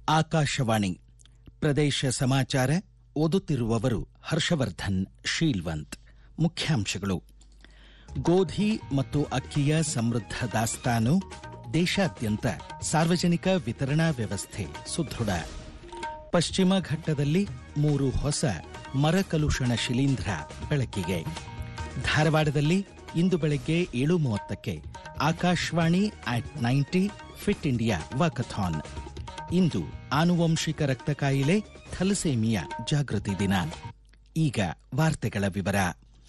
ಆಕಾಶವಾಣಿ ಪ್ರದೇಶ ಸಮಾಚಾರ ಓದುತ್ತಿರುವವರು ಹರ್ಷವರ್ಧನ್ ಶೀಲ್ವಂತ್ ಮುಖ್ಯಾಂಶಗಳು ಗೋಧಿ ಮತ್ತು ಅಕ್ಕಿಯ ಸಮೃದ್ಧ ದಾಸ್ತಾನು ದೇಶಾದ್ಯಂತ ಸಾರ್ವಜನಿಕ ವಿತರಣಾ ವ್ಯವಸ್ಥೆ ಸುದೃಢ ಪಶ್ಚಿಮ ಘಟ್ಟದಲ್ಲಿ ಮೂರು ಹೊಸ ಮರಕಲುಷಣ ಶಿಲೀಂಧ್ರ ಬೆಳಕಿಗೆ ಧಾರವಾಡದಲ್ಲಿ ಇಂದು ಬೆಳಗ್ಗೆ ಏಳು ಮೂವತ್ತಕ್ಕೆ Akashvani at ninety fit India walkathon ಇಂದು ಆನುವಂಶಿಕ ರಕ್ತ ಕಾಯಿಲೆ ಥಲಸೇಮಿಯಾ ಜಾಗೃತಿ ದಿನ ಈಗ ವಾರ್ತೆಗಳ ವಿವರ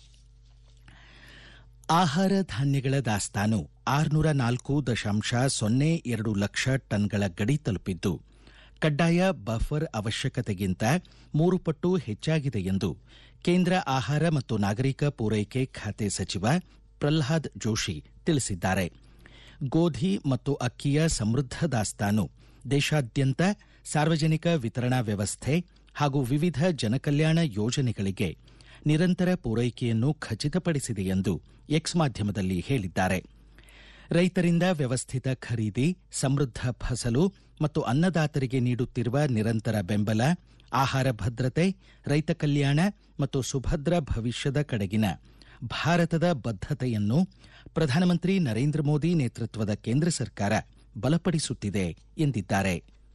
ಆಹಾರ ಧಾನ್ಯಗಳ ದಾಸ್ತಾನು ಆರುನೂರ ನಾಲ್ಕು ದಶಾಂಶ ಸೊನ್ನೆ ಎರಡು ಲಕ್ಷ ಟನ್ಗಳ ಗಡಿ ತಲುಪಿದ್ದು ಕಡ್ಡಾಯ ಬಫರ್ ಅವಶ್ಯಕತೆಗಿಂತ ಮೂರು ಪಟ್ಟು ಹೆಚ್ಚಾಗಿದೆ ಎಂದು ಕೇಂದ್ರ ಆಹಾರ ಮತ್ತು ನಾಗರಿಕ ಪೂರೈಕೆ ಖಾತೆ ಸಚಿವ ಪ್ರಲ್ಹಾದ್ ಜೋಶಿ ತಿಳಿಸಿದ್ದಾರೆ ಗೋಧಿ ಮತ್ತು ಅಕ್ಕಿಯ ಸಮೃದ್ಧ ದಾಸ್ತಾನು ದೇಶಾದ್ಯಂತ ಸಾರ್ವಜನಿಕ ವಿತರಣಾ ವ್ಯವಸ್ಥೆ ಹಾಗೂ ವಿವಿಧ ಜನಕಲ್ಯಾಣ ಯೋಜನೆಗಳಿಗೆ ನಿರಂತರ ಪೂರೈಕೆಯನ್ನು ಖಚಿತಪಡಿಸಿದೆ ಎಂದು ಎಕ್ಸ್ ಮಾಧ್ಯಮದಲ್ಲಿ ಹೇಳಿದ್ದಾರೆ ರೈತರಿಂದ ವ್ಯವಸ್ಥಿತ ಖರೀದಿ ಸಮೃದ್ಧ ಫಸಲು ಮತ್ತು ಅನ್ನದಾತರಿಗೆ ನೀಡುತ್ತಿರುವ ನಿರಂತರ ಬೆಂಬಲ ಆಹಾರ ಭದ್ರತೆ ರೈತ ಕಲ್ಯಾಣ ಮತ್ತು ಸುಭದ್ರ ಭವಿಷ್ಯದ ಕಡೆಗಿನ ಭಾರತದ ಬದ್ಧತೆಯನ್ನು ಪ್ರಧಾನಮಂತ್ರಿ ನರೇಂದ್ರ ಮೋದಿ ನೇತೃತ್ವದ ಕೇಂದ್ರ ಸರ್ಕಾರ ಬಲಪಡಿಸುತ್ತಿದೆ ಎಂದಿದ್ದಾರೆ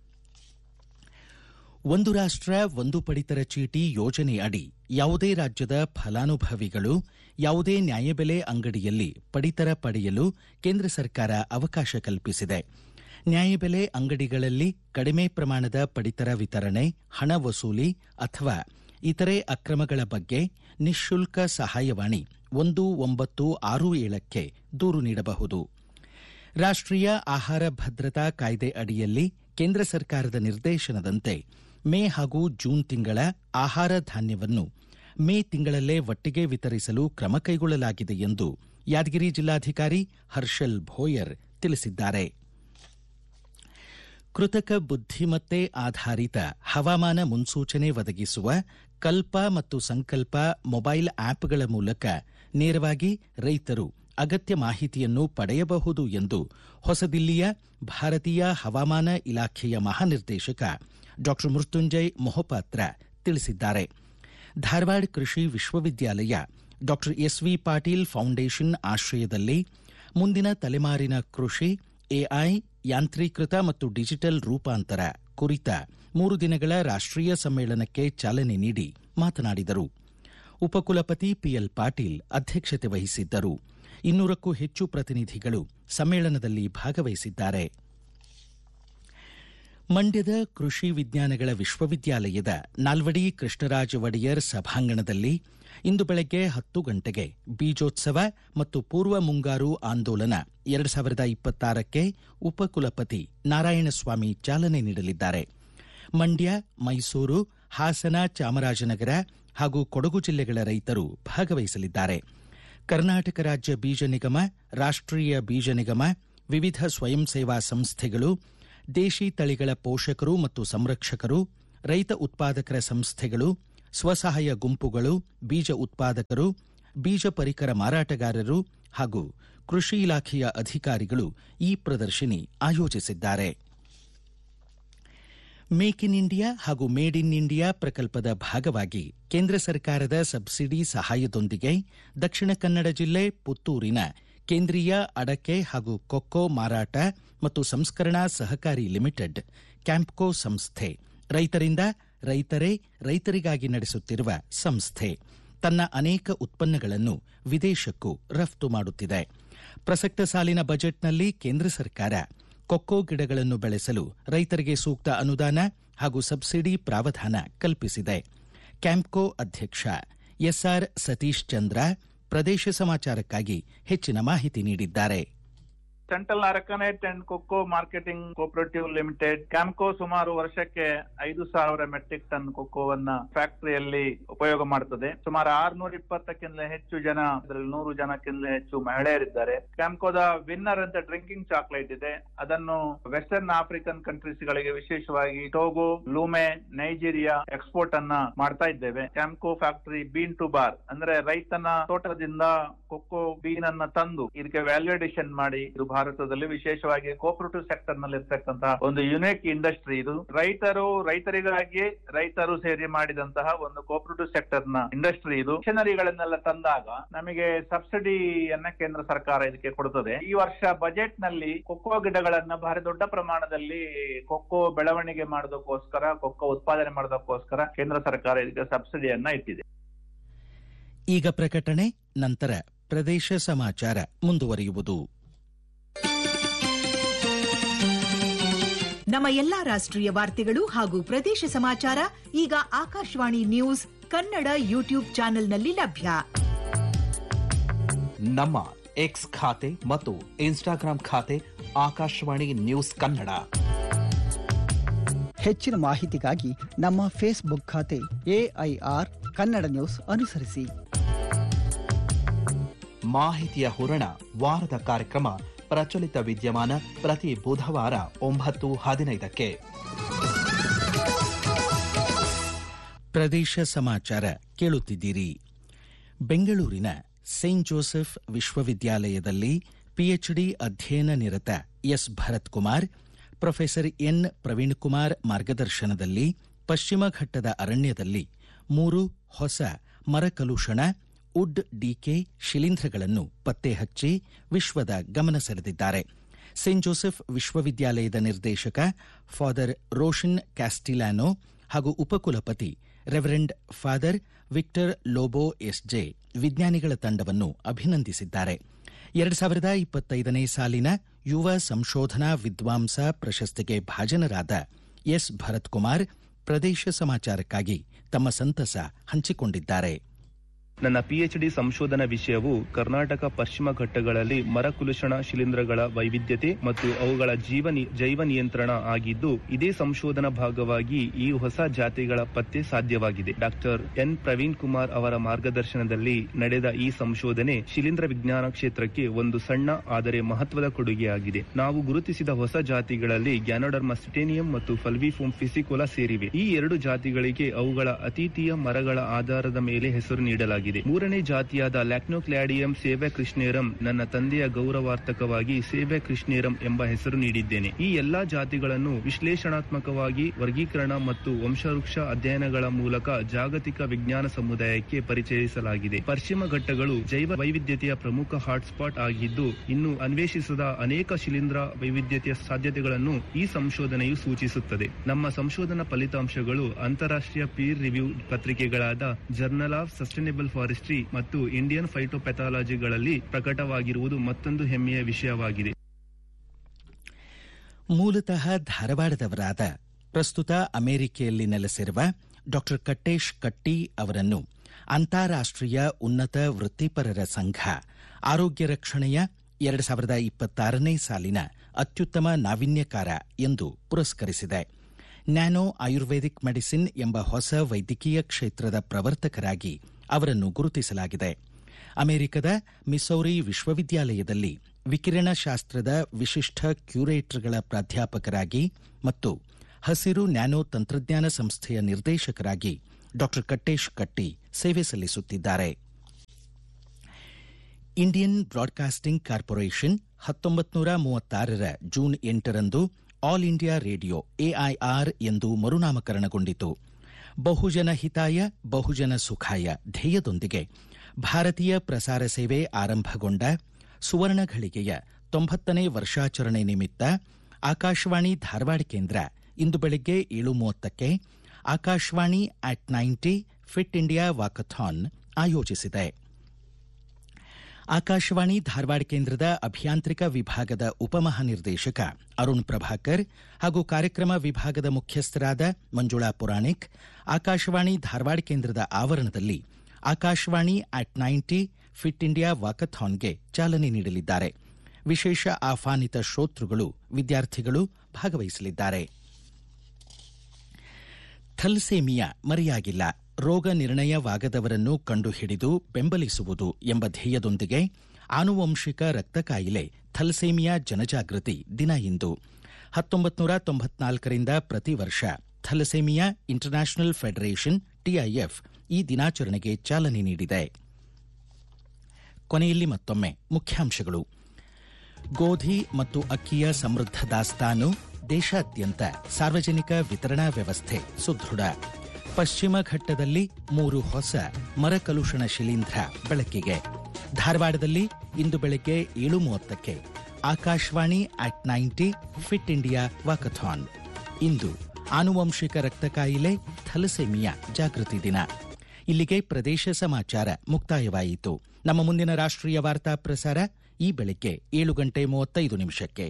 ಒಂದು ರಾಷ್ಟ್ರ ಒಂದು ಪಡಿತರ ಚೀಟಿ ಯೋಜನೆ ಅಡಿ ಯಾವುದೇ ರಾಜ್ಯದ ಫಲಾನುಭವಿಗಳು ಯಾವುದೇ ನ್ಯಾಯಬೆಲೆ ಅಂಗಡಿಯಲ್ಲಿ ಪಡಿತರ ಪಡೆಯಲು ಕೇಂದ್ರ ಸರ್ಕಾರ ಅವಕಾಶ ಕಲ್ಪಿಸಿದೆ ನ್ಯಾಯಬೆಲೆ ಅಂಗಡಿಗಳಲ್ಲಿ ಕಡಿಮೆ ಪ್ರಮಾಣದ ಪಡಿತರ ವಿತರಣೆ ಹಣ ವಸೂಲಿ ಅಥವಾ ಇತರೆ ಅಕ್ರಮಗಳ ಬಗ್ಗೆ ನಿಶುಲ್ಕ ಸಹಾಯವಾಣಿ ಒಂದು ಒಂಬತ್ತು ಆರು ಏಳಕ್ಕೆ ದೂರು ನೀಡಬಹುದು ರಾಷ್ಟ್ರೀಯ ಆಹಾರ ಭದ್ರತಾ ಕಾಯ್ದೆ ಅಡಿಯಲ್ಲಿ ಕೇಂದ್ರ ಸರ್ಕಾರದ ನಿರ್ದೇಶನದಂತೆ ಮೇ ಹಾಗೂ ಜೂನ್ ತಿಂಗಳ ಆಹಾರ ಧಾನ್ಯವನ್ನು ಮೇ ತಿಂಗಳಲ್ಲೇ ಒಟ್ಟಿಗೆ ವಿತರಿಸಲು ಕ್ರಮ ಕೈಗೊಳ್ಳಲಾಗಿದೆ ಎಂದು ಯಾದಗಿರಿ ಜಿಲ್ಲಾಧಿಕಾರಿ ಹರ್ಷಲ್ ಭೋಯರ್ ತಿಳಿಸಿದ್ದಾರೆ ಕೃತಕ ಬುದ್ಧಿಮತ್ತೆ ಆಧಾರಿತ ಹವಾಮಾನ ಮುನ್ಸೂಚನೆ ಒದಗಿಸುವ ಕಲ್ಪ ಮತ್ತು ಸಂಕಲ್ಪ ಮೊಬೈಲ್ ಆಪ್ಗಳ ಮೂಲಕ ನೇರವಾಗಿ ರೈತರು ಅಗತ್ಯ ಮಾಹಿತಿಯನ್ನು ಪಡೆಯಬಹುದು ಎಂದು ಹೊಸದಿಲ್ಲಿಯ ಭಾರತೀಯ ಹವಾಮಾನ ಇಲಾಖೆಯ ಮಹಾನಿರ್ದೇಶಕ ಡಾ ಮೃತ್ಯುಂಜಯ್ ಮೊಹಪಾತ್ರ ತಿಳಿಸಿದ್ದಾರೆ ಧಾರವಾಡ ಕೃಷಿ ವಿಶ್ವವಿದ್ಯಾಲಯ ಡಾ ಎಸ್ವಿ ಪಾಟೀಲ್ ಫೌಂಡೇಶನ್ ಆಶ್ರಯದಲ್ಲಿ ಮುಂದಿನ ತಲೆಮಾರಿನ ಕೃಷಿ ಎಐ ಯಾಂತ್ರೀಕೃತ ಮತ್ತು ಡಿಜಿಟಲ್ ರೂಪಾಂತರ ಕುರಿತ ಮೂರು ದಿನಗಳ ರಾಷ್ಟ್ರೀಯ ಸಮ್ಮೇಳನಕ್ಕೆ ಚಾಲನೆ ನೀಡಿ ಮಾತನಾಡಿದರು ಉಪಕುಲಪತಿ ಪಿಎಲ್ ಪಾಟೀಲ್ ಅಧ್ಯಕ್ಷತೆ ವಹಿಸಿದ್ದರು ಇನ್ನೂರಕ್ಕೂ ಹೆಚ್ಚು ಪ್ರತಿನಿಧಿಗಳು ಸಮ್ಮೇಳನದಲ್ಲಿ ಭಾಗವಹಿಸಿದ್ದಾರೆ ಮಂಡ್ಯದ ಕೃಷಿ ವಿಜ್ಞಾನಗಳ ವಿಶ್ವವಿದ್ಯಾಲಯದ ನಾಲ್ವಡಿ ಕೃಷ್ಣರಾಜ ಒಡೆಯರ್ ಸಭಾಂಗಣದಲ್ಲಿ ಇಂದು ಬೆಳಗ್ಗೆ ಹತ್ತು ಗಂಟೆಗೆ ಬೀಜೋತ್ಸವ ಮತ್ತು ಪೂರ್ವ ಮುಂಗಾರು ಆಂದೋಲನ ಎರಡು ಸಾವಿರದ ಇಪ್ಪತ್ತಾರಕ್ಕೆ ಉಪಕುಲಪತಿ ನಾರಾಯಣಸ್ವಾಮಿ ಚಾಲನೆ ನೀಡಲಿದ್ದಾರೆ ಮಂಡ್ಯ ಮೈಸೂರು ಹಾಸನ ಚಾಮರಾಜನಗರ ಹಾಗೂ ಕೊಡಗು ಜಿಲ್ಲೆಗಳ ರೈತರು ಭಾಗವಹಿಸಲಿದ್ದಾರೆ ಕರ್ನಾಟಕ ರಾಜ್ಯ ಬೀಜ ನಿಗಮ ರಾಷ್ಟ್ರೀಯ ಬೀಜ ನಿಗಮ ವಿವಿಧ ಸ್ವಯಂ ಸೇವಾ ಸಂಸ್ಥೆಗಳು ದೇಶಿ ತಳಿಗಳ ಪೋಷಕರು ಮತ್ತು ಸಂರಕ್ಷಕರು ರೈತ ಉತ್ಪಾದಕರ ಸಂಸ್ಥೆಗಳು ಸ್ವಸಹಾಯ ಗುಂಪುಗಳು ಬೀಜ ಉತ್ಪಾದಕರು ಬೀಜ ಪರಿಕರ ಮಾರಾಟಗಾರರು ಹಾಗೂ ಕೃಷಿ ಇಲಾಖೆಯ ಅಧಿಕಾರಿಗಳು ಈ ಪ್ರದರ್ಶನಿ ಆಯೋಜಿಸಿದ್ದಾರೆ ಮೇಕ್ ಇನ್ ಇಂಡಿಯಾ ಹಾಗೂ ಮೇಡ್ ಇನ್ ಇಂಡಿಯಾ ಪ್ರಕಲ್ಪದ ಭಾಗವಾಗಿ ಕೇಂದ್ರ ಸರ್ಕಾರದ ಸಬ್ಸಿಡಿ ಸಹಾಯದೊಂದಿಗೆ ದಕ್ಷಿಣ ಕನ್ನಡ ಜಿಲ್ಲೆ ಪುತ್ತೂರಿನ ಕೇಂದ್ರೀಯ ಅಡಕೆ ಹಾಗೂ ಕೊಕ್ಕೋ ಮಾರಾಟ ಮತ್ತು ಸಂಸ್ಕರಣಾ ಸಹಕಾರಿ ಲಿಮಿಟೆಡ್ ಕ್ಯಾಂಪ್ಕೋ ಸಂಸ್ಥೆ ರೈತರಿಂದ ರೈತರೇ ರೈತರಿಗಾಗಿ ನಡೆಸುತ್ತಿರುವ ಸಂಸ್ಥೆ ತನ್ನ ಅನೇಕ ಉತ್ಪನ್ನಗಳನ್ನು ವಿದೇಶಕ್ಕೂ ರಫ್ತು ಮಾಡುತ್ತಿದೆ ಪ್ರಸಕ್ತ ಸಾಲಿನ ಬಜೆಟ್ನಲ್ಲಿ ಕೇಂದ್ರ ಸರ್ಕಾರ ಕೊಕ್ಕೋ ಗಿಡಗಳನ್ನು ಬೆಳೆಸಲು ರೈತರಿಗೆ ಸೂಕ್ತ ಅನುದಾನ ಹಾಗೂ ಸಬ್ಸಿಡಿ ಪ್ರಾವಧಾನ ಕಲ್ಪಿಸಿದೆ ಕ್ಯಾಂಪ್ಕೋ ಅಧ್ಯಕ್ಷ ಎಸ್ಆರ್ ಸತೀಶ್ ಚಂದ್ರ ಪ್ರದೇಶ ಸಮಾಚಾರಕ್ಕಾಗಿ ಹೆಚ್ಚಿನ ಮಾಹಿತಿ ನೀಡಿದ್ದಾರೆ central arecanut and cocoa marketing cooperative limited Campco ಸುಮಾರು ವರ್ಷಕ್ಕೆ ಐದು ಸಾವಿರ ಮೆಟ್ರಿಕ್ ಟನ್ ಕೊಕ್ಕೋವನ್ನ ಫ್ಯಾಕ್ಟರಿಯಲ್ಲಿ ಉಪಯೋಗ ಮಾಡುತ್ತದೆ ಸುಮಾರು ಆರ್ನೂರ ಇಪ್ಪತ್ತಕ್ಕಿಂತ ಹೆಚ್ಚು ಜನ ಅದರಲ್ಲಿ ನೂರು ಜನಕ್ಕಿಂತ ಹೆಚ್ಚು ಮಹಿಳೆಯರಿದ್ದಾರೆ ಕ್ಯಾಂಪ್ಕೋದ ವಿನ್ನರ್ ಅಂತ ಡ್ರಿಂಕಿಂಗ್ ಚಾಕ್ಲೇಟ್ ಇದೆ ಅದನ್ನು ವೆಸ್ಟರ್ನ್ ಆಫ್ರಿಕನ್ ಕಂಟ್ರೀಸ್ ಗಳಿಗೆ ವಿಶೇಷವಾಗಿ ಟೋಗೋ ಲೂಮೆ ನೈಜೀರಿಯಾ ಎಕ್ಸ್ಪೋರ್ಟ್ ಅನ್ನ ಮಾಡ್ತಾ ಇದ್ದೇವೆ Campco factory bean to bar ಅಂದ್ರೆ ರೈತನ ತೋಟದಿಂದ ಕೊಕ್ಕೋ ಬೀನ್ ಅನ್ನ ತಂದು ಇದಕ್ಕೆ ವ್ಯಾಲ್ಯೂಡೇಷನ್ ಮಾಡಿ ಇದು ಭಾರತ ಭಾರತದಲ್ಲಿ ವಿಶೇಷವಾಗಿ ಕೋಪರೇಟಿವ್ ಸೆಕ್ಟರ್ ನಲ್ಲಿ ಇರ್ತಕ್ಕಂತಹ ಒಂದು ಯುನಿಕ್ ಇಂಡಸ್ಟ್ರಿ ಇದು ರೈತರು ರೈತರಿಗಾಗಿ ರೈತರು ಸೇರಿ ಮಾಡಿದಂತಹ ಒಂದು ಕೋಪರೇಟಿವ್ ಸೆಕ್ಟರ್ ನ ಇಂಡಸ್ಟ್ರಿ ಇದು ಮಿಷನರಿಗಳನ್ನೆಲ್ಲ ತಂದಾಗ ನಮಗೆ ಸಬ್ಸಿಡಿಯನ್ನ ಕೇಂದ್ರ ಸರ್ಕಾರ ಇದಕ್ಕೆ ಕೊಡುತ್ತದೆ ಈ ವರ್ಷ ಬಜೆಟ್ ನಲ್ಲಿ ಕೊಕ್ಕೋ ಗಿಡಗಳನ್ನ ಭಾರಿ ದೊಡ್ಡ ಪ್ರಮಾಣದಲ್ಲಿ ಕೊಕ್ಕೋ ಬೆಳವಣಿಗೆ ಮಾಡೋದಕ್ಕೋಸ್ಕರ ಕೊಕ್ಕೋ ಉತ್ಪಾದನೆ ಮಾಡೋದಕ್ಕೋಸ್ಕರ ಕೇಂದ್ರ ಸರ್ಕಾರ ಇದಕ್ಕೆ ಸಬ್ಸಿಡಿಯನ್ನ ಇಟ್ಟಿದೆ ಈಗ ಪ್ರಕಟಣೆ ನಂತರ ಪ್ರದೇಶ ಸಮಾಚಾರ ಮುಂದುವರಿಯುವುದು ನಮ್ಮ ಎಲ್ಲಾ ರಾಷ್ಟ್ರೀಯ ವಾರ್ತೆಗಳು ಹಾಗೂ ಪ್ರದೇಶ ಸಮಾಚಾರ ಈಗ ಆಕಾಶವಾಣಿ ನ್ಯೂಸ್ ಕನ್ನಡ ಯೂಟ್ಯೂಬ್ ಚಾನೆಲ್ನಲ್ಲಿ ಲಭ್ಯ ನಮ್ಮ ಎಕ್ಸ್ ಖಾತೆ ಮತ್ತು ಇನ್ಸ್ಟಾಗ್ರಾಂ ಖಾತೆ ಆಕಾಶವಾಣಿ ನ್ಯೂಸ್ ಕನ್ನಡ ಹೆಚ್ಚಿನ ಮಾಹಿತಿಗಾಗಿ ನಮ್ಮ ಫೇಸ್ಬುಕ್ ಖಾತೆ ಎಐಆರ್ ಕನ್ನಡ ನ್ಯೂಸ್ ಅನುಸರಿಸಿ ಮಾಹಿತಿಯ ಹೂರಣ ವಾರದ ಕಾರ್ಯಕ್ರಮ ಪ್ರಚಲಿತ ವಿದ್ಯಮಾನ ಪ್ರತಿ ಬುಧವಾರ ಒಂಬತ್ತು ಹದಿನೈದಕ್ಕೆ ಪ್ರದೇಶ ಸಮಾಚಾರ ಕೇಳುತ್ತಿದ್ದೀರಿ ಬೆಂಗಳೂರಿನ ಸೇಂಟ್ ಜೋಸೆಫ್ ವಿಶ್ವವಿದ್ಯಾಲಯದಲ್ಲಿ ಪಿಎಚ್ಡಿ ಅಧ್ಯಯನ ನಿರತ S Bharath Kumar professor N Praveen Kumar ಮಾರ್ಗದರ್ಶನದಲ್ಲಿ ಪಶ್ಚಿಮ ಘಟ್ಟದ ಅರಣ್ಯದಲ್ಲಿ ಮೂರು ಹೊಸ ಮರಕಲುಷಣ ಉಡ್ ಡಿಕೆ ಶಿಲೀಂಧ್ರಗಳನ್ನು ಪತ್ತೆ ಹಚ್ಚಿ ವಿಶ್ವದ ಗಮನ ಸೆಳೆದಿದ್ದಾರೆ ಸೇಂಟ್ ಜೋಸೆಫ್ ವಿಶ್ವವಿದ್ಯಾಲಯದ ನಿರ್ದೇಶಕ ಫಾದರ್ ರೋಷನ್ ಕ್ಯಾಸ್ಟಿಲ್ಯಾನೋ ಹಾಗೂ ಉಪಕುಲಪತಿ reverend father Victor Lobo SJ ವಿಜ್ಞಾನಿಗಳ ತಂಡವನ್ನು ಅಭಿನಂದಿಸಿದ್ದಾರೆ ಎರಡು ಸಾವಿರದ ಇಪ್ಪತ್ತೈದನೇ ಸಾಲಿನ ಯುವ ಸಂಶೋಧನಾ ವಿದ್ವಾಂಸ ಪ್ರಶಸ್ತಿಗೆ ಭಾಜನರಾದ ಎಸ್ ಭರತ್ ಕುಮಾರ್ ಪ್ರದೇಶ ಸಮಾಚಾರಕ್ಕಾಗಿ ತಮ್ಮ ಸಂತಸ ಹಂಚಿಕೊಂಡಿದ್ದಾರೆ ನನ್ನ ಪಿಎಚ್ಡಿ ಸಂಶೋಧನಾ ವಿಷಯವು ಕರ್ನಾಟಕ ಪಶ್ಚಿಮ ಘಟ್ಟಗಳಲ್ಲಿ ಮರಕುಲುಷಣ ಶಿಲೀಂಧ್ರಗಳ ವೈವಿಧ್ಯತೆ ಮತ್ತು ಅವುಗಳ ಜೀವ ನಿ- ಜೈವ ನಿಯಂತ್ರಣ ಆಗಿದ್ದು ಇದೇ ಸಂಶೋಧನಾ ಭಾಗವಾಗಿ ಈ ಹೊಸ ಜಾತಿಗಳ ಪತ್ತೆ ಸಾಧ್ಯವಾಗಿದೆ ಡಾಕ್ಟರ್ ಎನ್ ಪ್ರವೀಣ್ ಕುಮಾರ್ ಅವರ ಮಾರ್ಗದರ್ಶನದಲ್ಲಿ ನಡೆದ ಈ ಸಂಶೋಧನೆ ಶಿಲೀಂಧ್ರ ವಿಜ್ಞಾನ ಕ್ಷೇತ್ರಕ್ಕೆ ಒಂದು ಸಣ್ಣ ಆದರೆ ಮಹತ್ವದ ಕೊಡುಗೆಯಾಗಿದೆ ನಾವು ಗುರುತಿಸಿದ ಹೊಸ ಜಾತಿಗಳಲ್ಲಿ ಗ್ಯಾನೋಡರ್ಮ ಸಿಟೇನಿಯಂ ಮತ್ತು ಫಲ್ವಿಫೋಮ್ ಫಿಸಿಕೋಲಾ ಸೇರಿವೆ ಈ ಎರಡು ಜಾತಿಗಳಿಗೆ ಅವುಗಳ ಅತೀತೀಯ ಮರಗಳ ಆಧಾರದ ಮೇಲೆ ಹೆಸರು ನೀಡಲಾಗಿದೆ ಮೂರನೇ ಜಾತಿಯಾದ ಲ್ಯಾಕ್ನೋಕ್ಲಾಡಿಯಂ ಸೇವೆ ಕೃಷ್ಣೇರಂ ನನ್ನ ತಂದೆಯ ಗೌರವಾರ್ಥಕವಾಗಿ ಸೇವೆ ಕೃಷ್ಣೇರಂ ಎಂಬ ಹೆಸರು ನೀಡಿದ್ದೇನೆ ಈ ಎಲ್ಲಾ ಜಾತಿಗಳನ್ನು ವಿಶ್ಲೇಷಣಾತ್ಮಕವಾಗಿ ವರ್ಗೀಕರಣ ಮತ್ತು ವಂಶವೃಕ್ಷ ಅಧ್ಯಯನಗಳ ಮೂಲಕ ಜಾಗತಿಕ ವಿಜ್ಞಾನ ಸಮುದಾಯಕ್ಕೆ ಪರಿಚಯಿಸಲಾಗಿದೆ ಪಶ್ಚಿಮ ಘಟ್ಟಗಳು ಜೈವ ವೈವಿಧ್ಯತೆಯ ಪ್ರಮುಖ ಹಾಟ್ಸ್ಪಾಟ್ ಆಗಿದ್ದು ಇನ್ನು ಅನ್ವೇಷಿಸದ ಅನೇಕ ಶಿಲೀಂಧ್ರ ವೈವಿಧ್ಯತೆಯ ಸಾಧ್ಯತೆಗಳನ್ನು ಈ ಸಂಶೋಧನೆಯು ಸೂಚಿಸುತ್ತದೆ ನಮ್ಮ ಸಂಶೋಧನಾ ಫಲಿತಾಂಶಗಳು ಅಂತಾರಾಷ್ಟ್ರೀಯ ಪೀರ್ ರಿವ್ಯೂ ಪತ್ರಿಕೆಗಳಾದ ಜರ್ನಲ್ ಆಫ್ ಸಸ್ಟೈನಬಲ್ ಫಾರೆಸ್ಟ್ರಿ ಮತ್ತು ಇಂಡಿಯನ್ ಫೈಟೋಪೆಥಾಲಜಿಗಳಲ್ಲಿ ಪ್ರಕಟವಾಗಿರುವುದು ಮತ್ತೊಂದು ಹೆಮ್ಮೆಯ ವಿಷಯವಾಗಿದೆ ಮೂಲತಃ ಧಾರವಾಡದವರಾದ ಪ್ರಸ್ತುತ ಅಮೆರಿಕೆಯಲ್ಲಿ ನೆಲೆಸಿರುವ ಡಾಕ್ಟರ್ ಕಟ್ಟೇಶ್ ಕಟ್ಟಿ ಅವರನ್ನು ಅಂತಾರಾಷ್ಟ್ರೀಯ ಉನ್ನತ ವೃತ್ತಿಪರರ ಸಂಘ ಆರೋಗ್ಯ ರಕ್ಷಣೆಯ ಎರಡು ಸಾವಿರದ ಇಪ್ಪತ್ತಾರನೇ ಸಾಲಿನ ಅತ್ಯುತ್ತಮ ನಾವೀನ್ಯಕಾರ ಎಂದು ಪುರಸ್ಕರಿಸಿದೆ ನ್ಯಾನೋ ಆಯುರ್ವೇದಿಕ್ ಮೆಡಿಸಿನ್ ಎಂಬ ಹೊಸ ವೈದ್ಯಕೀಯ ಕ್ಷೇತ್ರದ ಪ್ರವರ್ತಕರಾಗಿ ಅವರನ್ನು ಗುರುತಿಸಲಾಗಿದೆ ಅಮೆರಿಕದ ಮಿಸೌರಿ ವಿಶ್ವವಿದ್ಯಾಲಯದಲ್ಲಿ ವಿಕಿರಣಶಾಸ್ತ್ರದ ವಿಶಿಷ್ಟ ಕ್ಯೂರೇಟರ್ಗಳ ಪ್ರಾಧ್ಯಾಪಕರಾಗಿ ಮತ್ತು ಹಸಿರು ನ್ಯಾನೋ ತಂತ್ರಜ್ಞಾನ ಸಂಸ್ಥೆಯ ನಿರ್ದೇಶಕರಾಗಿ ಡಾಕ್ಟರ್ ಕಟ್ಟೇಶ್ ಕಟ್ಟಿ ಸೇವೆ ಸಲ್ಲಿಸುತ್ತಿದ್ದಾರೆ ಇಂಡಿಯನ್ ಬ್ರಾಡ್ಕಾಸ್ಟಿಂಗ್ ಕಾರ್ಪೊರೇಷನ್ ಹತ್ತೊಂಬತ್ತು ನೂರ ಮೂವತ್ತಾರರ ಜೂನ್ ಎಂಟರಂದು ಆಲ್ ಇಂಡಿಯಾ ರೇಡಿಯೋ ಎಐಆರ್ ಎಂದು ಮರುನಾಮಕರಣಗೊಂಡಿತು ಬಹುಜನ ಹಿತಾಯ ಬಹುಜನ ಸುಖಾಯ ಧ್ಯೇಯದೊಂದಿಗೆ ಭಾರತೀಯ ಪ್ರಸಾರ ಸೇವೆ ಆರಂಭಗೊಂಡ ಸುವರ್ಣ ಘಳಿಗೆಯ ತೊಂಬತ್ತನೇ ವರ್ಷಾಚರಣೆ ನಿಮಿತ್ತ ಆಕಾಶವಾಣಿ ಧಾರವಾಡ ಕೇಂದ್ರ ಇಂದು ಬೆಳಗ್ಗೆ ಏಳು ಮೂವತ್ತಕ್ಕೆ Akashvani at ninety fit India walkathon ಆಯೋಜಿಸಿದೆ ಆಕಾಶವಾಣಿ ಧಾರವಾಡ ಕೇಂದ್ರದ ಅಭಿಯಾಂತ್ರಿಕ ವಿಭಾಗದ ಉಪಮಹಾನಿರ್ದೇಶಕ ಅರುಣ್ ಪ್ರಭಾಕರ್ ಹಾಗೂ ಕಾರ್ಯಕ್ರಮ ವಿಭಾಗದ ಮುಖ್ಯಸ್ಥರಾದ ಮಂಜುಳಾ ಪುರಾಣಿಕ್ ಆಕಾಶವಾಣಿ ಧಾರವಾಡ ಕೇಂದ್ರದ ಆವರಣದಲ್ಲಿ Akashvani at ninety fit India ವಾಕಥಾನ್ಗೆ ಚಾಲನೆ ನೀಡಲಿದ್ದಾರೆ ವಿಶೇಷ ಆಹ್ವಾನಿತ ಶ್ರೋತೃಗಳು ವಿದ್ಯಾರ್ಥಿಗಳು ಭಾಗವಹಿಸಲಿದ್ದಾರೆ ಥಲ್ಸೇಮಿಯಾ ಮರೆಯಾಗಿಲ್ಲ ರೋಗ ನಿರ್ಣಯವಾಗದವರನ್ನು ಕಂಡುಹಿಡಿದು ಬೆಂಬಲಿಸುವುದು ಎಂಬ ಧ್ಯೇಯದೊಂದಿಗೆ ಆನುವಂಶಿಕ ರಕ್ತ ಕಾಯಿಲೆ ಥಲ್ಸೇಮಿಯಾ ಜನಜಾಗೃತಿ ದಿನ ಇಂದು ಹತ್ತೊಂಬತ್ತು ನೂರ ತೊಂಬತ್ನಾಲ್ಕರಿಂದ ಪ್ರತಿ ವರ್ಷ ಥಲಸೇಮಿಯಾ ಇಂಟರ್ನ್ಯಾಷನಲ್ ಫೆಡರೇಷನ್ ಟಿಐಎಫ್ ಈ ದಿನಾಚರಣೆಗೆ ಚಾಲನೆ ನೀಡಿದೆ ಕೊನೆಯಲ್ಲಿ ಮತ್ತೊಮ್ಮೆ ಮುಖ್ಯಾಂಶಗಳು ಗೋಧಿ ಮತ್ತು ಅಕ್ಕಿಯ ಸಮೃದ್ಧ ದಾಸ್ತಾನು ದೇಶಾದ್ಯಂತ ಸಾರ್ವಜನಿಕ ವಿತರಣಾ ವ್ಯವಸ್ಥೆ ಸುದೃಢ ಪಶ್ಚಿಮ ಘಟ್ಟದಲ್ಲಿ ಮೂರು ಹೊಸ ಮರಕಲುಷಣ ಶಿಲೀಂಧ್ರ ಬೆಳಕಿಗೆ ಧಾರವಾಡದಲ್ಲಿ ಇಂದು ಬೆಳಗ್ಗೆ ಏಳು ಮೂವತ್ತಕ್ಕೆ Akashvani at ninety fit India walkathon ಇಂದು ಆನುವಂಶಿಕ ರಕ್ತ ಕಾಯಿಲೆ ಥಲಸೆಮಿಯಾ ಜಾಗೃತಿ ದಿನ ಇಲ್ಲಿಗೆ ಪ್ರದೇಶ ಸಮಾಚಾರ ಮುಕ್ತಾಯವಾಯಿತು ನಮ್ಮ ಮುಂದಿನ ರಾಷ್ಟ್ರೀಯ ವಾರ್ತಾ ಪ್ರಸಾರ ಈ ಬೆಳಗ್ಗೆ ಏಳು ಗಂಟೆ ಮೂವತ್ತೈದು ನಿಮಿಷಕ್ಕೆ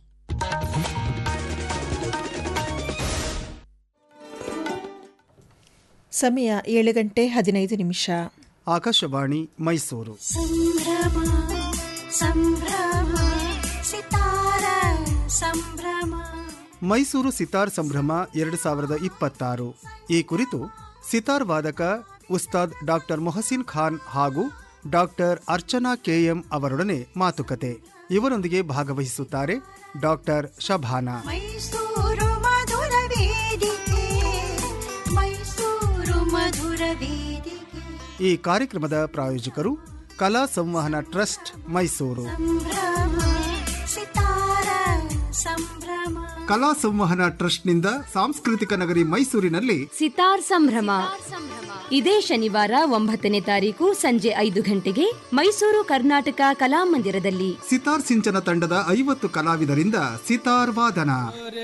ಸಮಯ ಏಳು ಗಂಟೆ ಹದಿನೈದು ನಿಮಿಷ ಆಕಾಶವಾಣಿ ಮೈಸೂರು ಸಂಭ್ರಮ ಸಂಭ್ರಮ ಸಿತಾರ ಸಂಭ್ರಮ ಮೈಸೂರು ಸಿತಾರ್ ಸಂಭ್ರಮ ಎರಡು ಸಾವಿರದ ಇಪ್ಪತ್ತಾರು ಈ ಕುರಿತು ಸಿತಾರ್ ವಾದಕ ಉಸ್ತಾದ್ ಡಾಕ್ಟರ್ ಮೊಹಸಿನ್ ಖಾನ್ ಹಾಗೂ ಡಾಕ್ಟರ್ ಅರ್ಚನಾ ಕೆಎಂ ಅವರೊಡನೆ ಮಾತುಕತೆ ಇವರೊಂದಿಗೆ ಭಾಗವಹಿಸುತ್ತಾರೆ ಡಾಕ್ಟರ್ ಶಭಾನಾ ಮೈಸೂರು ಮಧುರ ವೇದಿಕೆ ಮೈಸೂರು ಮಧುರ ವೇದಿಕೆ ಈ ಕಾರ್ಯಕ್ರಮದ ಪ್ರಾಯೋಜಕರು ಕಲಾ ಸಂವಹನ ಟ್ರಸ್ಟ್ ಮೈಸೂರು ಸಂಭ್ರಮ ಸಿತಾರ ಸಂಭ್ರಮ ಕಲಾ ಸಂವಹನ ಟ್ರಸ್ಟ್ನಿಂದ ಸಾಂಸ್ಕೃತಿಕ ನಗರಿ ಮೈಸೂರಿನಲ್ಲಿ ಸಿತಾರ್ ಸಂಭ್ರಮ ಇದೇ ಶನಿವಾರ ಒಂಬತ್ತನೇ ತಾರೀಕು ಸಂಜೆ ಐದು ಗಂಟೆಗೆ ಮೈಸೂರು ಕರ್ನಾಟಕ ಕಲಾಮಂದಿರದಲ್ಲಿ ಸಿತಾರ್ ಸಿಂಚನ ತಂಡದ ಐವತ್ತು ಕಲಾವಿದರಿಂದ ಸಿತಾರ್ ವಾದನ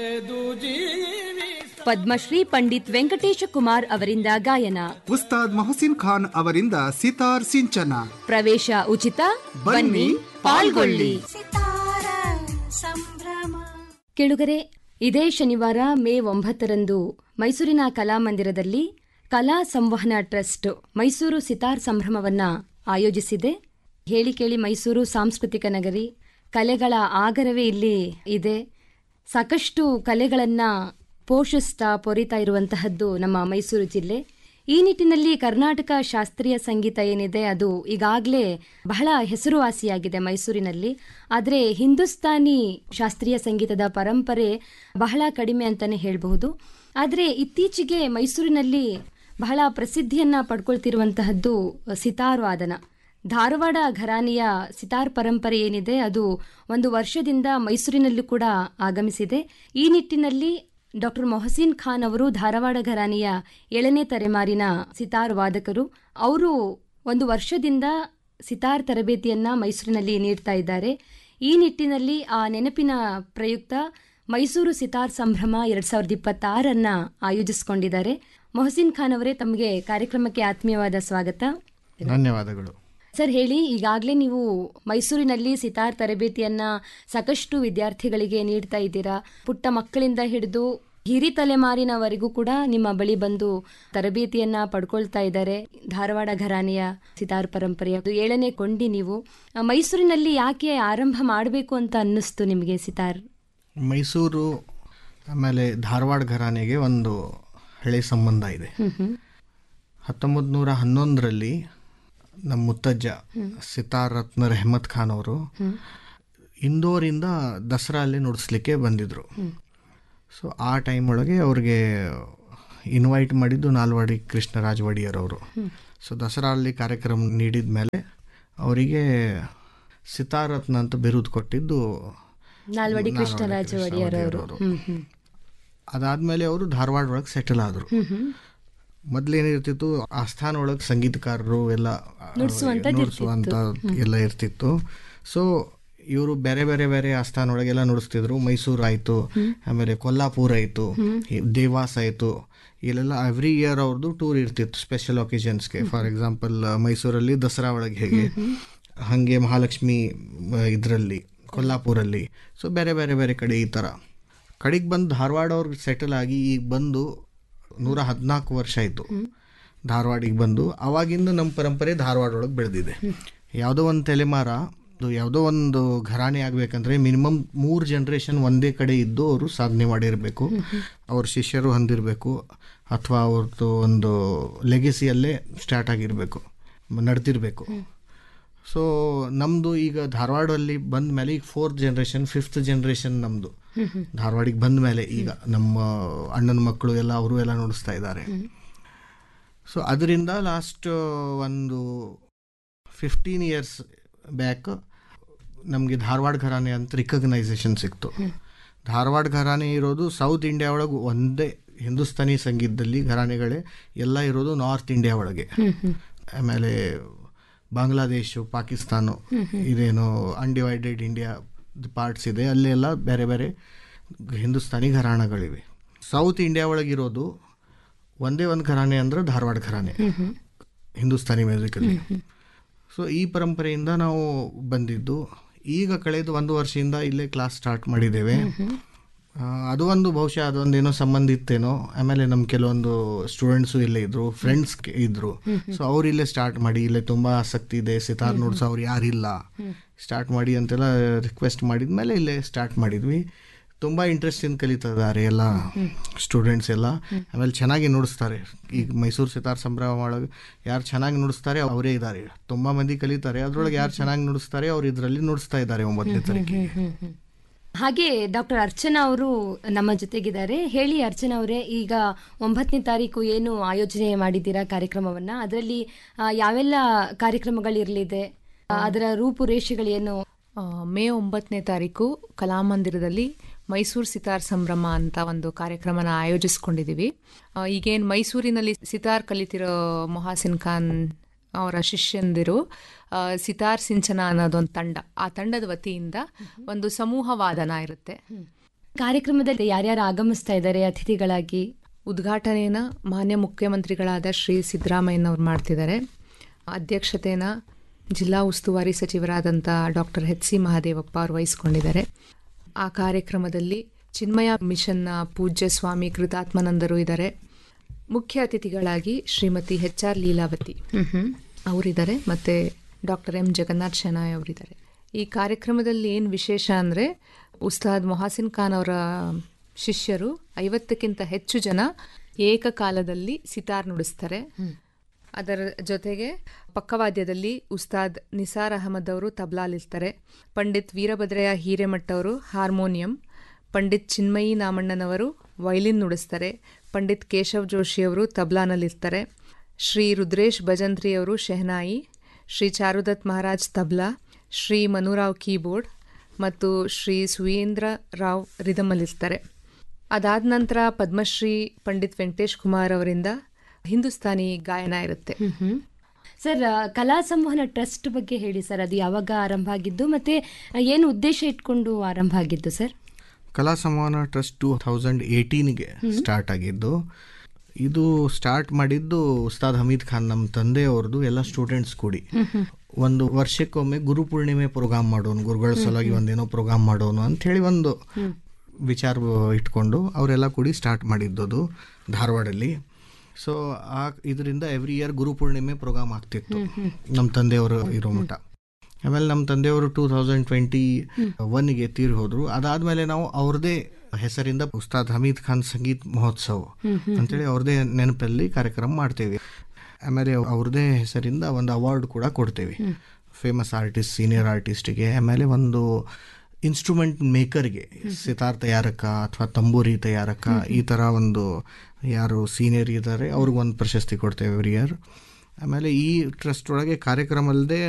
ಪದ್ಮಶ್ರೀ ಪಂಡಿತ್ ವೆಂಕಟೇಶ ಕುಮಾರ್ ಅವರಿಂದ ಗಾಯನ ಉಸ್ತಾದ್ ಮೊಹಸಿನ್ ಖಾನ್ ಅವರಿಂದ ಸಿತಾರ್ ಸಿಂಚನ ಪ್ರವೇಶ ಉಚಿತ ಬನ್ನಿ, ಬನ್ನಿ ಪಾಲ್ಗೊಳ್ಳಿ ಸಿತಾರ ಸಂಭ್ರಮ ಕೆಳುಗರೆ ಇದೇ ಶನಿವಾರ ಮೇ ಒಂಬತ್ತರಂದು ಮೈಸೂರಿನ ಕಲಾಮಂದಿರದಲ್ಲಿ ಕಲಾ ಸಂವಹನ ಟ್ರಸ್ಟ್ ಮೈಸೂರು ಸಿತಾರ್ ಸಂಭ್ರಮವನ್ನ ಆಯೋಜಿಸಿದೆ ಹೇಳಿ ಕೇಳಿ ಮೈಸೂರು ಸಾಂಸ್ಕೃತಿಕ ನಗರಿ ಕಲೆಗಳ ಆಗರವೇ ಇಲ್ಲಿ ಇದೆ ಸಾಕಷ್ಟು ಕಲೆಗಳನ್ನ ಪೋಷಿಸ್ತಾ ಪೊರಿತಾ ಇರುವಂತಹದ್ದು ನಮ್ಮ ಮೈಸೂರು ಜಿಲ್ಲೆ ಈ ನಿಟ್ಟಿನಲ್ಲಿ ಕರ್ನಾಟಕ ಶಾಸ್ತ್ರೀಯ ಸಂಗೀತ ಏನಿದೆ ಅದು ಈಗಾಗಲೇ ಬಹಳ ಹೆಸರುವಾಸಿಯಾಗಿದೆ ಮೈಸೂರಿನಲ್ಲಿ ಆದರೆ ಹಿಂದೂಸ್ತಾನಿ ಶಾಸ್ತ್ರೀಯ ಸಂಗೀತದ ಪರಂಪರೆ ಬಹಳ ಕಡಿಮೆ ಅಂತಾನೆ ಹೇಳಬಹುದು ಆದರೆ ಇತ್ತೀಚೆಗೆ ಮೈಸೂರಿನಲ್ಲಿ ಬಹಳ ಪ್ರಸಿದ್ಧಿಯನ್ನ ಪಡ್ಕೊಳ್ತಿರುವಂತಹದ್ದು ಸಿತಾರ್ ವಾದನ ಧಾರವಾಡ ಘರಾನೆಯ ಸಿತಾರ್ ಪರಂಪರೆ ಏನಿದೆ ಅದು ಒಂದು ವರ್ಷದಿಂದ ಮೈಸೂರಿನಲ್ಲೂ ಕೂಡ ಆಗಮಿಸಿದೆ ಈ ನಿಟ್ಟಿನಲ್ಲಿ ಡಾಕ್ಟರ್ ಮೊಹಸಿನ್ ಖಾನ್ ಅವರು ಧಾರವಾಡ ಘರಾನೆಯ ಏಳನೇ ತಲೆಮಾರಿನ ಸಿತಾರ್ ವಾದಕರು ಅವರು ಒಂದು ವರ್ಷದಿಂದ ಸಿತಾರ್ ತರಬೇತಿಯನ್ನ ಮೈಸೂರಿನಲ್ಲಿ ನೀಡ್ತಾ ಇದ್ದಾರೆ ಈ ನಿಟ್ಟಿನಲ್ಲಿ ಆ ನೆನಪಿನ ಪ್ರಯುಕ್ತ ಮೈಸೂರು ಸಿತಾರ್ ಸಂಭ್ರಮ ಎರಡ್ ಸಾವಿರದ ಇಪ್ಪತ್ತಾರನ್ನ ಆಯೋಜಿಸಿಕೊಂಡಿದ್ದಾರೆ ಮೊಹಸಿನ್ ಖಾನ್ ಅವರೇ ತಮಗೆ ಕಾರ್ಯಕ್ರಮಕ್ಕೆ ಆತ್ಮೀಯವಾದ ಸ್ವಾಗತ ಧನ್ಯವಾದಗಳು ಸರ್ ಹೇಳಿ ಈಗಾಗಲೇ ನೀವು ಮೈಸೂರಿನಲ್ಲಿ ಸಿತಾರ್ ತರಬೇತಿಯನ್ನ ಸಾಕಷ್ಟು ವಿದ್ಯಾರ್ಥಿಗಳಿಗೆ ನೀಡ್ತಾ ಇದ್ದೀರಾ ಪುಟ್ಟ ಮಕ್ಕಳಿಂದ ಹಿಡಿದು ಹಿರಿ ತಲೆಮಾರಿನವರೆಗೂ ಕೂಡ ನಿಮ್ಮ ಬಳಿ ಬಂದು ತರಬೇತಿಯನ್ನ ಪಡ್ಕೊಳ್ತಾ ಇದ್ದಾರೆ ಧಾರವಾಡ ಘರಾನೆಯ ಸಿತಾರ್ ಪರಂಪರೆಯ ಅದು ಏಳನೇ ಕೊಂಡಿ ನೀವು ಆ, ಮೈಸೂರಿನಲ್ಲಿ ಯಾಕೆ ಆರಂಭ ಮಾಡಬೇಕು ಅಂತ ಅನ್ನಿಸ್ತು ನಿಮಗೆ ಸಿತಾರ್ ಮೈಸೂರು ಆಮೇಲೆ ಧಾರವಾಡ ಘರಾನೆಗೆ ಒಂದು ಹಳೆ ಸಂಬಂಧ ಇದೆ ಹತ್ತೊಂಬತ್ತು ನೂರ ಹನ್ನೊಂದರಲ್ಲಿ ನಮ್ಮ ಮುತ್ತಜ್ಜ ಸಿತಾರ್ ರತ್ನ ರೆಹಮತ್ ಖಾನ್ ಅವರು ಇಂದೋರಿಂದ ದಸರಾ ಅಲ್ಲಿ ನುಡಿಸ್ಲಿಕ್ಕೆ ಬಂದಿದ್ರು ಸೊ ಆ ಟೈಮ್ ಒಳಗೆ ಅವ್ರಿಗೆ ಇನ್ವೈಟ್ ಮಾಡಿದ್ದು ನಾಲ್ವಾಡಿ ಕೃಷ್ಣರಾಜ ಒಡೆಯರ್ ಅವರು ಸೊ ದಸರಾ ಅಲ್ಲಿ ಕಾರ್ಯಕ್ರಮ ನೀಡಿದ ಮೇಲೆ ಅವರಿಗೆ ಸಿತಾರ್ ರತ್ನ ಅಂತ ಬಿರುದು ಕೊಟ್ಟಿದ್ದು ನಾಲ್ವಡಿ ಕೃಷ್ಣರಾಜ ಒಡೆಯರ್ ಅವರು ಹ್ಮ್ ಹ್ಮ್ ಅದಾದ್ಮೇಲೆ ಅವರು ಧಾರವಾಡ ಒಳಗೆ ಸೆಟಲ್ ಆದರು ಮೊದ್ಲೇನಿರ್ತಿತ್ತು ಆಸ್ಥಾನ ಒಳಗೆ ಸಂಗೀತಕಾರರು ಎಲ್ಲ ಆ, ನುಡ್ಸುವಂಥದ್ದು ನುಡ್ಸುವಂಥ ಎಲ್ಲ ಇರ್ತಿತ್ತು ಸೊ ಇವರು ಬೇರೆ ಬೇರೆ ಬೇರೆ ಆಸ್ಥಾನ ಒಳಗೆಲ್ಲ ನುಡಿಸ್ತಿದ್ರು ಮೈಸೂರು ಆಯಿತು ಆಮೇಲೆ ಕೊಲ್ಲಾಪುರ ಆಯಿತು ದೇವಾಸ್ ಆಯಿತು ಇಲ್ಲೆಲ್ಲ ಎವ್ರಿ ಇಯರ್ ಅವ್ರದ್ದು ಟೂರ್ ಇರ್ತಿತ್ತು ಸ್ಪೆಷಲ್ ಒಕೇಶನ್ಸ್ಗೆ ಫಾರ್ ಎಕ್ಸಾಂಪಲ್ ಮೈಸೂರಲ್ಲಿ ದಸರಾ ಒಳಗೆ ಹೇಗೆ ಹಾಗೆ ಮಹಾಲಕ್ಷ್ಮಿ ಇದರಲ್ಲಿ ಕೊಲ್ಲಾಪುರಲ್ಲಿ ಸೊ ಬೇರೆ ಬೇರೆ ಬೇರೆ ಕಡೆ ಈ ಥರ ಕಡೆಗೆ ಬಂದು ಧಾರವಾಡ ಅವ್ರಿಗೆ ಸೆಟಲ್ ಆಗಿ ಈಗ ಬಂದು ನೂರ ಹದಿನಾಲ್ಕು ವರ್ಷ ಆಯಿತು ಧಾರವಾಡಿಗೆ ಬಂದು ಅವಾಗಿಂದ ನಮ್ಮ ಪರಂಪರೆ ಧಾರವಾಡ ಒಳಗೆ ಬೆಳೆದಿದೆ ಯಾವುದೋ ಒಂದು ತಲೆಮಾರ ಅದು ಯಾವುದೋ ಒಂದು ಘರಾಣೆ ಆಗಬೇಕಂದ್ರೆ ಮಿನಿಮಮ್ ಮೂರು ಜನ್ರೇಷನ್ ಒಂದೇ ಕಡೆ ಇದ್ದು ಅವರು ಸಾಧನೆ ಮಾಡಿರಬೇಕು ಅವ್ರ ಶಿಷ್ಯರು ಹೊಂದಿರಬೇಕು ಅಥವಾ ಅವ್ರದ್ದು ಒಂದು ಲೆಗೆಸಿಯಲ್ಲೇ ಸ್ಟಾರ್ಟ್ ಆಗಿರಬೇಕು ನಡೆದಿರಬೇಕು ಸೊ ನಮ್ಮದು ಈಗ ಧಾರವಾಡಲ್ಲಿ ಬಂದ ಮೇಲೆ ಈಗ ಫೋರ್ತ್ ಜನ್ರೇಷನ್ ಫಿಫ್ತ್ ಜನ್ರೇಷನ್ ನಮ್ಮದು ಧಾರವಾಡಿಗೆ ಬಂದ ಮೇಲೆ ಈಗ ನಮ್ಮ ಅಣ್ಣನ ಮಕ್ಕಳು ಎಲ್ಲ ಅವರು ಎಲ್ಲ ನುಡಿಸ್ತಾ ಇದ್ದಾರೆ ಸೊ ಅದರಿಂದ ಲಾಸ್ಟ್ ಒಂದು ಫಿಫ್ಟೀನ್ ಇಯರ್ಸ್ ಬ್ಯಾಕ್ ನಮಗೆ ಧಾರವಾಡ ಘರಾನೆ ಅಂತ ರಿಕಗ್ನೈಸೇಷನ್ ಸಿಕ್ತು ಧಾರವಾಡ ಘರಾನೆ ಇರೋದು ಸೌತ್ ಇಂಡಿಯಾ ಒಳಗೆ ಒಂದೇ ಹಿಂದೂಸ್ತಾನಿ ಸಂಗೀತದಲ್ಲಿ ಘರಾನೆಗಳೇ ಎಲ್ಲ ಇರೋದು ನಾರ್ತ್ ಇಂಡಿಯಾ ಒಳಗೆ ಆಮೇಲೆ ಬಾಂಗ್ಲಾದೇಶು ಪಾಕಿಸ್ತಾನ ಇದೇನು ಅನ್ಡಿವೈಡೆಡ್ ಇಂಡಿಯಾ ಪಾರ್ಟ್ಸ್ ಇದೆ ಅಲ್ಲೆಲ್ಲ ಬೇರೆ ಬೇರೆ ಹಿಂದೂಸ್ತಾನಿ ಘರಾಣಗಳಿವೆ ಸೌತ್ ಇಂಡಿಯಾ ಒಳಗಿರೋದು ಒಂದೇ ಒಂದು ಘರಾನೆ ಅಂದ್ರೆ ಧಾರವಾಡ ಘರಾನೆ ಹಿಂದೂಸ್ತಾನಿ ಮ್ಯೂಸಿಕಲ್ಲಿ ಸೊ ಈ ಪರಂಪರೆಯಿಂದ ನಾವು ಬಂದಿದ್ದು ಈಗ ಕಳೆದ ಒಂದು ವರ್ಷದಿಂದ ಇಲ್ಲೇ ಕ್ಲಾಸ್ ಸ್ಟಾರ್ಟ್ ಮಾಡಿದ್ದೇವೆ ಆ, ಅದು ಒಂದು ಬಹುಶಃ ಅದೊಂದೇನೋ ಸಂಬಂಧ ಇತ್ತೇನೋ ಆಮೇಲೆ ನಮ್ಮ ಕೆಲವೊಂದು ಸ್ಟೂಡೆಂಟ್ಸು ಇಲ್ಲೇ ಇದ್ರು ಫ್ರೆಂಡ್ಸ್ ಇದ್ರು ಸೊ ಅವ್ರು ಇಲ್ಲೇ ಸ್ಟಾರ್ಟ್ ಮಾಡಿ ಇಲ್ಲೇ ತುಂಬಾ ಆಸಕ್ತಿ ಇದೆ ಸಿತಾರ್ ನೋಡ್ಸೋ ಅವ್ರು ಯಾರಿಲ್ಲ ಸ್ಟಾರ್ಟ್ ಮಾಡಿ ಅಂತೆಲ್ಲ ರಿಕ್ವೆಸ್ಟ್ ಮಾಡಿದ್ಮೇಲೆ ಇಲ್ಲೇ ಸ್ಟಾರ್ಟ್ ಮಾಡಿದ್ವಿ ತುಂಬ ಇಂಟ್ರೆಸ್ಟಿಂದ ಕಲಿತಿದ್ದಾರೆ ಎಲ್ಲ ಸ್ಟೂಡೆಂಟ್ಸ್ ಎಲ್ಲ ಆಮೇಲೆ ಚೆನ್ನಾಗಿ ನುಡಿಸ್ತಾರೆ ಈಗ ಮೈಸೂರು ಸಿತಾರ್ ಸಂಭ್ರಮ ಒಳಗೆ ಯಾರು ಚೆನ್ನಾಗಿ ನುಡಿಸ್ತಾರೆ ಅವರೇ ಇದ್ದಾರೆ ತುಂಬ ಮಂದಿ ಕಲಿತಾರೆ ಅದ್ರೊಳಗೆ ಯಾರು ಚೆನ್ನಾಗಿ ನುಡಿಸ್ತಾರೆ ಅವ್ರು ಇದರಲ್ಲಿ ನುಡಿಸ್ತಾ ಇದ್ದಾರೆ ಒಂಬತ್ತನೇ ತಾರೀಕಿಗೆ ಹಾಗೆ ಡಾಕ್ಟರ್ ಅರ್ಚನಾ ಅವರು ನಮ್ಮ ಜೊತೆಗಿದ್ದಾರೆ ಹೇಳಿ ಅರ್ಚನಾ ಅವರೇ ಈಗ ಒಂಬತ್ತನೇ ತಾರೀಕು ಏನು ಆಯೋಜನೆ ಮಾಡಿದ್ದೀರಾ ಕಾರ್ಯಕ್ರಮವನ್ನ ಅದರಲ್ಲಿ ಆ, ಯಾವೆಲ್ಲ ಕಾರ್ಯಕ್ರಮಗಳಿರಲಿದೆ ಆ, ಅದರ ರೂಪುರೇಷೆಗಳೇನು ಆ, ಮೇ ಒಂಬತ್ತನೇ ತಾರೀಕು ಕಲಾಮಂದಿರದಲ್ಲಿ ಮೈಸೂರು ಸಿತಾರ್ ಸಂಭ್ರಮ ಅಂತ ಒಂದು ಕಾರ್ಯಕ್ರಮನ ಆಯೋಜಿಸ್ಕೊಂಡಿದ್ದೀವಿ ಆ, ಈಗೇನು ಮೈಸೂರಿನಲ್ಲಿ ಸಿತಾರ್ ಕಲಿತಿರೋ ಮೊಹಾಸಿನ್ ಖಾನ್ ಅವರ ಶಿಷ್ಯಂದಿರು ಆ, ಸಿತಾರ್ ಸಿಂಚನ ಅನ್ನೋದೊಂದು ತಂಡ ಆ ತಂಡದ ವತಿಯಿಂದ ಒಂದು ಸಮೂಹ ವಾದನ ಇರುತ್ತೆ ಕಾರ್ಯಕ್ರಮದಲ್ಲಿ ಯಾರ್ಯಾರು ಆಗಮಿಸ್ತಾ ಇದ್ದಾರೆ ಅತಿಥಿಗಳಾಗಿ ಉದ್ಘಾಟನೆನ ಮಾನ್ಯ ಮುಖ್ಯಮಂತ್ರಿಗಳಾದ ಶ್ರೀ ಸಿದ್ದರಾಮಯ್ಯನವ್ರು ಮಾಡ್ತಿದ್ದಾರೆ ಅಧ್ಯಕ್ಷತೆನ ಜಿಲ್ಲಾ ಉಸ್ತುವಾರಿ ಸಚಿವರಾದಂಥ ಡಾಕ್ಟರ್ ಎಚ್ ಸಿ ಮಹಾದೇವಪ್ಪ ಅವರು ವಹಿಸ್ಕೊಂಡಿದ್ದಾರೆ ಆ ಕಾರ್ಯಕ್ರಮದಲ್ಲಿ ಚಿನ್ಮಯ ಮಿಷನ್ನ ಪೂಜ್ಯ ಸ್ವಾಮಿ ಕೃತಾತ್ಮನಂದರು ಇದ್ದಾರೆ ಮುಖ್ಯ ಅತಿಥಿಗಳಾಗಿ ಶ್ರೀಮತಿ ಎಚ್ ಆರ್ ಲೀಲಾವತಿ ಅವರಿದ್ದಾರೆ ಮತ್ತು ಡಾಕ್ಟರ್ ಎಂ ಜಗನ್ನಾಥ್ ಶೆನಾಯ್ ಅವರಿದ್ದಾರೆ ಈ ಕಾರ್ಯಕ್ರಮದಲ್ಲಿ ಏನು ವಿಶೇಷ ಅಂದರೆ ಉಸ್ತಾದ್ ಮೊಹಾಸಿನ್ ಖಾನ್ ಅವರ ಶಿಷ್ಯರು ಐವತ್ತಕ್ಕಿಂತ ಹೆಚ್ಚು ಜನ ಏಕಕಾಲದಲ್ಲಿ ಸಿತಾರ್ ನುಡಿಸ್ತಾರೆ ಅದರ ಜೊತೆಗೆ ಪಕ್ಕವಾದ್ಯದಲ್ಲಿ ಉಸ್ತಾದ್ ನಿಸಾರ್ ಅಹಮದ್ ಅವರು ತಬ್ಲಾಲಿರ್ತಾರೆ ಪಂಡಿತ್ ವೀರಭದ್ರಯ್ಯ ಹಿರೇಮಠ್ ಅವರು ಹಾರ್ಮೋನಿಯಂ ಪಂಡಿತ್ ಚಿನ್ಮಯಿ ನಾಮಣ್ಣನವರು ವೈಲಿನ್ ನುಡಿಸ್ತಾರೆ ಪಂಡಿತ್ ಕೇಶವ್ ಜೋಶಿ ಅವರು ತಬ್ಲಾನಲ್ಲಿರ್ತಾರೆ ಶ್ರೀ ರುದ್ರೇಶ್ ಭಜಂತ್ರಿ ಅವರು ಶೆಹನಾಯಿ ಶ್ರೀ ಚಾರುದತ್ ಮಹಾರಾಜ್ ತಬ್ಲಾ ಶ್ರೀ ಮನುರಾವ್ ಕೀಬೋರ್ಡ್ ಮತ್ತು ಶ್ರೀ ಸುಯೇಂದ್ರ ರಾವ್ ರಿದಮಲ್ಲಿರ್ತಾರೆ ಅದಾದ ನಂತರ ಪದ್ಮಶ್ರೀ ಪಂಡಿತ್ ವೆಂಕಟೇಶ್ ಕುಮಾರ್ ಅವರಿಂದ ಹಿಂದೂಸ್ತಾನಿ ಗಾಯನ ಇರುತ್ತೆ ಸರ್ ಆ, ಕಲಾ ಸಂವಹನ ಟ್ರಸ್ಟ್ ಬಗ್ಗೆ ಹೇಳಿ ಸರ್ ಅದು ಯಾವಾಗ ಆರಂಭ ಆಗಿದ್ದು ಮತ್ತೆ ಆ, ಏನು ಉದ್ದೇಶ ಇಟ್ಕೊಂಡು ಆರಂಭ ಆಗಿದ್ದು sir Kala Samvahana trust two thousand ಏಯ್ಟೀನ್ಗೆ ಸ್ಟಾರ್ಟ್ ಆಗಿದ್ದು ಇದು ಸ್ಟಾರ್ಟ್ ಮಾಡಿದ್ದು ಉಸ್ತಾದ್ ಹಮೀದ್ ಖಾನ್ ನಮ್ಮ ತಂದೆಯವ್ರದ್ದು ಎಲ್ಲ ಸ್ಟೂಡೆಂಟ್ಸ್ ಕೂಡಿ ಒಂದು ವರ್ಷಕ್ಕೊಮ್ಮೆ ಗುರು ಪೂರ್ಣಿಮೆ ಪ್ರೋಗ್ರಾಮ್ ಮಾಡೋನು ಗುರುಗಳ ಸಲುವಾಗಿ ಒಂದೇನೋ ಪ್ರೋಗ್ರಾಮ್ ಮಾಡೋನು ಅಂತ ಹೇಳಿ ಒಂದು ವಿಚಾರ ಇಟ್ಕೊಂಡು ಅವರೆಲ್ಲ ಕೂಡಿ ಸ್ಟಾರ್ಟ್ ಮಾಡಿದ್ದದು ಧಾರವಾಡಲ್ಲಿ ಸೊ ಆ ಇದರಿಂದ every year Guru Purnima program ಆಗ್ತಿತ್ತು ನಮ್ಮ ತಂದೆಯವರು ಇರೋ ಮಠ ಆಮೇಲೆ ನಮ್ಮ ತಂದೆಯವರು ಟೂ ತೌಸಂಡ್ ಟ್ವೆಂಟಿ ಒನ್ಗೆ ತೀರಿ ಹೋದ್ರು ಅದಾದ್ಮೇಲೆ ನಾವು ಅವ್ರದೇ ಹೆಸರಿಂದ ಉಸ್ತಾದ್ ಹಮೀದ್ ಖಾನ್ ಸಂಗೀತ್ ಮಹೋತ್ಸವ ಅಂತೇಳಿ ಅವ್ರದೇ ನೆನಪಲ್ಲಿ ಕಾರ್ಯಕ್ರಮ ಮಾಡ್ತೇವೆ ಆಮೇಲೆ ಅವ್ರದೇ ಹೆಸರಿಂದ ಒಂದು ಅವಾರ್ಡ್ ಕೂಡ ಕೊಡ್ತೇವೆ ಫೇಮಸ್ ಆರ್ಟಿಸ್ಟ್ ಸೀನಿಯರ್ ಆರ್ಟಿಸ್ಟ್ಗೆ ಆಮೇಲೆ ಒಂದು ಇನ್ಸ್ಟ್ರೂಮೆಂಟ್ ಮೇಕರ್ಗೆ ಸಿತಾರ್ ತಯಾರಕ ಅಥವಾ ತಂಬೂರಿ ತಯಾರಕ ಈ ಥರ ಒಂದು ಯಾರು ಸೀನಿಯರ್ ಇದ್ದಾರೆ ಅವ್ರಿಗೆ ಒಂದು ಪ್ರಶಸ್ತಿ ಕೊಡ್ತೇವೆ ಎವ್ರಿ ಇಯರ್ ಆಮೇಲೆ ಈ ಟ್ರಸ್ಟ್ ಒಳಗೆ ಕಾರ್ಯಕ್ರಮ ಅಲ್ಲದೆ